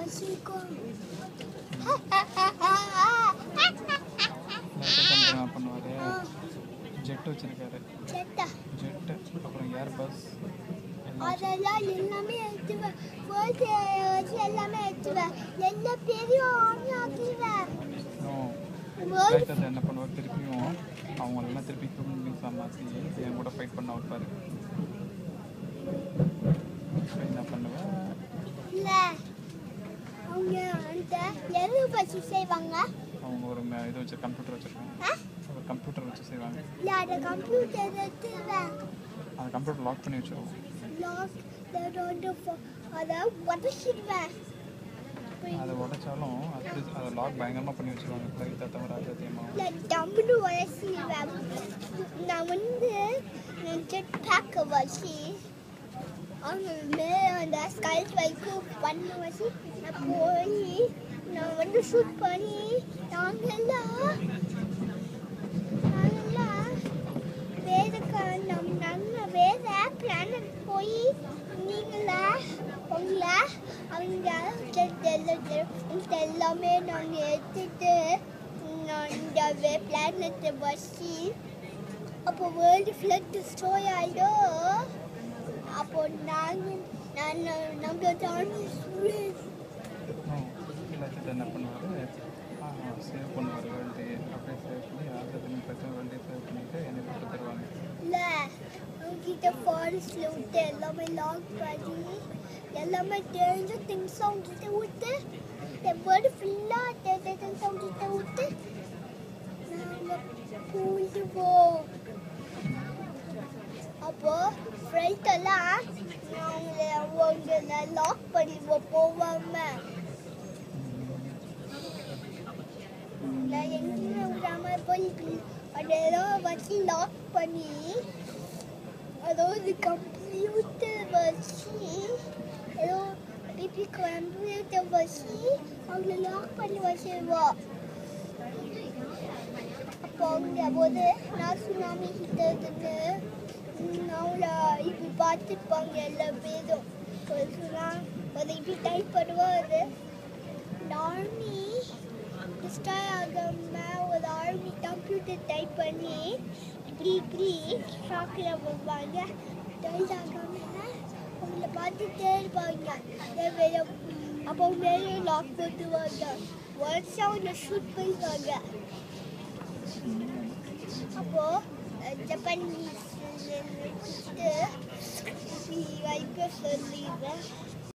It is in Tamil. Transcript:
வச்சிருக்கோம் என்ன பண்ணுவார் ஜெட் வச்சிருக்காரு செத்தா ஜெட்டு அப்புறம் ஏர் பஸ் எல்லாம் அதெல்லாம் எல்லாமே எடுத்துவேன் போட்டு வச்சு எல்லாமே எடுத்துவேன் எல்லா பெரிய ஆக்கிடுவேன் இன்னும் வேர்ல்டு ரைட்டர் என்ன பண்ணுவார் திருப்பியும் அவங்களெல்லாம் திருப்பி ஹியூமன் மாற்றி என் கூட ஃபைட் பண்ண வைப்பார் என்ன பண்ணுவேன் இல்லை அவங்க அந்த எது வச்சு செய்வாங்க அவங்க ஒரு ம- இது வச்சு கம்ப்யூட்டர் வச்சுருக்காங்க ஆ? ஒரு கம்ப்யூட்டர் வச்சு செய்வாங்க இல்லை அந்த கம்ப்யூட்டர் எடுத்துவேன் அந்த கம்ப்யூட்டர் லாக் பண்ணி வச்சுருவோம் லாக் வந்து அதை உடச்சிடுவேன் அதை உடைச்சாலும் அது அதை லாக் பயங்கரமாக பண்ணி வச்சுருவாங்க கவிதா தவிர ராஜாத்தியமாக இல்லை டம்னு உடச்சிடுவேன் நான் வந்து ஜெட் பேக்கை வச்சு அவங்க மேலே அந்த ஸ்கைல் வைக்கும் பண்ண வச்சு நான் போய் நான் வந்து ஷூட் பண்ணி நாங்கெல்லாம் நாங்கெல்லாம் வேற க- நம் நாங்கள் வேற பிளானட் போய் நீங்களா உங்களை அவங்க இந்த எல்லாமே நாங்கள் எடுத்துட்டு நான் இந்த பிளானட்டை வச்சு அப்போ வேர்ல்டு ஃப்ளட் டிஸ்ட்ராய் ஆகிடும் அப்போ நாங்கள் நான் நம்ம தாண்டி ஸ்டூடெண்ட்ஸ் எல்லாத்தையும் என்ன பண்ணுவார் சேவ் பண்ணுவார் வேர்ல்டு அப்படியே சேவ் பண்ணி ராஜாத்தியம் பிரச்சனை வேர்ல்டே சேவ் பண்ணிவிட்டு என்னை விட்டு தருவாங்க இல்லை அவங்ககிட்ட ஃபாரஸ்டில் விட்டு எல்லாமே லாக் பண்ணி எல்லாமே தெரிஞ்ச திங்ஸ் அவங்ககிட்ட விட்டு என் வேர்டு ஃபுல்லாக தெரிஞ்ச திங்ஸ் அவங்ககிட்ட விட்டு நாங்கள் போயிடுவோம் அப்போ ஃப்ரெண்ட் எல்லாம் அவங்கள அவங்கள லாக் பண்ணிடுவோம் போவாம நான் எங்கேயுமே விடாம போய் அதெல்லாம் வச்சு லாக் பண்ணி அதாவது கம்ப்யூட்டர் வச்சு ஏதோ பிபி கம்ப்யூட்டர் வச்சு அவங்கள லாக் பண்ணி வச்சிருவோம் அப்போ அவங்க போது நான் சுனாமி கிட்ட இருந்து அவங்கள இப்படி பார்த்துப்பாங்க எல்லா பேரும் ஒரு சுனா ஒரு இப்படி டைப் பண்ணுவாரு ஆர்மி டிஸ்ட்ராய் ஆகாம ஒரு ஆர்மி கம்ப்யூட்டர் டைப் பண்ணி இப்படி இப்படி ஷாக்கில் போவாங்க டைட் ஆகாம அவங்கள பார்த்துட்டே இருப்பாங்க வேற அப்போ மேலே லாக் போட்டுவாங்க ஒன்ஸ் அவங்க ஷூட் பண்ணுவாங்க அப்போ ஜப்பானீஸ் வச்சுட்டு வைக்க சொல்லிடுவேன்